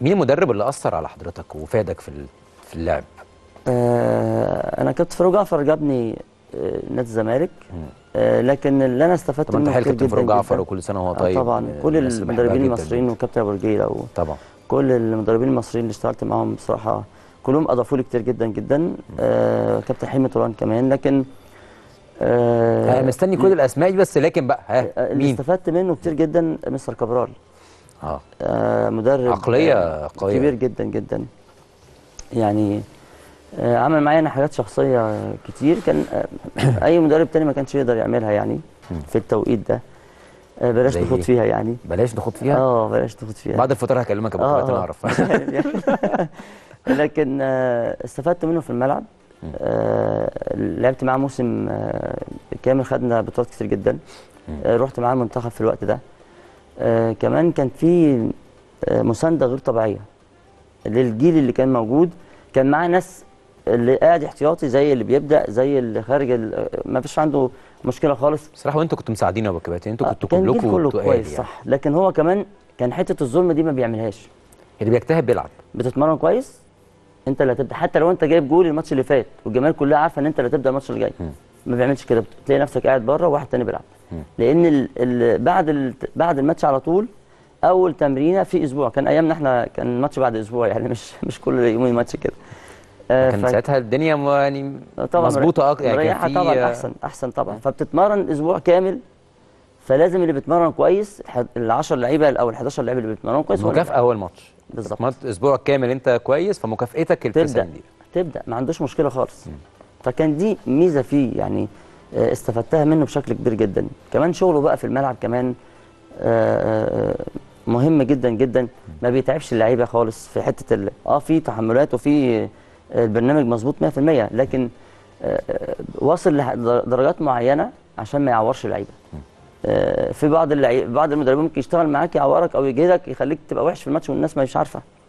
مين المدرب اللي اثر على حضرتك وفادك في ال- في اللعب آه انا كابتن فاروق جعفر جابني آه نادي الزمالك آه لكن اللي انا استفدت طب انت منه حلو كتير كابتن جدا فاروق جعفر جدا. وكل سنه وهو آه طيب طبعا من كل الناس اللي بحبها المدربين جداً المصريين جداً. وكابتن ابو رجيله و... طبعا كل المدربين المصريين اللي اشتغلت معاهم بصراحه كلهم اضافوا لي كتير جدا جدا آه كابتن حلمي طولان كمان لكن انا آه مستني كل الاسماء دي بس لكن بقى ها اللي مين استفدت منه كتير جدا مستر كابرال اه آه مدرب عقلية آه قوية. كبير جدا جدا يعني آه عمل معايا انا حاجات شخصيه كتير كان آه اي مدرب تاني ما كانش يقدر يعملها يعني في التوقيت ده آه بلاش زي نخوض إيه؟ فيها يعني بلاش ناخد فيها اه بلاش نخوض فيها بعد الفطار هكلمك يا ابو كباتن اعرف لكن آه، استفدت منه في الملعب آه، لعبت معاه موسم آه، كامل خدنا بطولات كتير جدا آه، رحت معاه المنتخب في الوقت ده آه، كمان كان في آه، مسانده غير طبيعيه للجيل اللي كان موجود كان معاه ناس اللي قاعد احتياطي زي اللي بيبدا زي اللي خارج ال- ما فيش عنده مشكله خالص بصراحه وانتوا كنتوا مساعدين يا ابو كباتن انتوا آه، كنتوا كان الجيل كلكم كله تقال كويس يعني. صح لكن هو كمان كان حته الظلم دي ما بيعملهاش اللي بيجتهد بيلعب بتتمرن كويس انت اللي هتبدا حتى لو انت جايب جول الماتش اللي فات والجماهير كلها عارفه ان انت اللي هتبدا الماتش اللي جاي ما بيعملش كده بتلاقي نفسك قاعد بره وواحد تاني بيلعب لان ال ال بعد ال بعد الماتش على طول اول تمرينه في اسبوع كان ايامنا احنا كان الماتش بعد اسبوع يعني مش مش كل يومين ماتش كده آه، كان ف- ساعتها الدنيا م- يعني طبعا مظبوطه اكتر يعني مريحة كان في طبعا احسن احسن طبعا فبتتمرن اسبوع كامل فلازم اللي بيتمرن كويس ال 10 لعيبه او ال 11 لعيبه اللي بيتمرنوا كويس هو اللي مكافاه اول ماتش بالظبط. اتمرنت اسبوع كامل انت كويس فمكافئتك ال 90 تبدا دقيقه تبدا ما عندوش مشكله خالص فكان دي ميزه فيه يعني آه، استفدتها منه بشكل كبير جدا كمان شغله بقى في الملعب كمان آه، آه، مهم جدا جدا ما بيتعبش اللعيبه خالص في حته ال- اه في تحملات وفي آه، البرنامج مظبوط 100% لكن آه، آه، واصل لدرجات معينه عشان ما يعورش اللعيبه آه، في بعض اللعيبه بعض المدربين ممكن يشتغل معاك يعورك او يجهدك يخليك تبقى وحش في الماتش والناس مش عارفه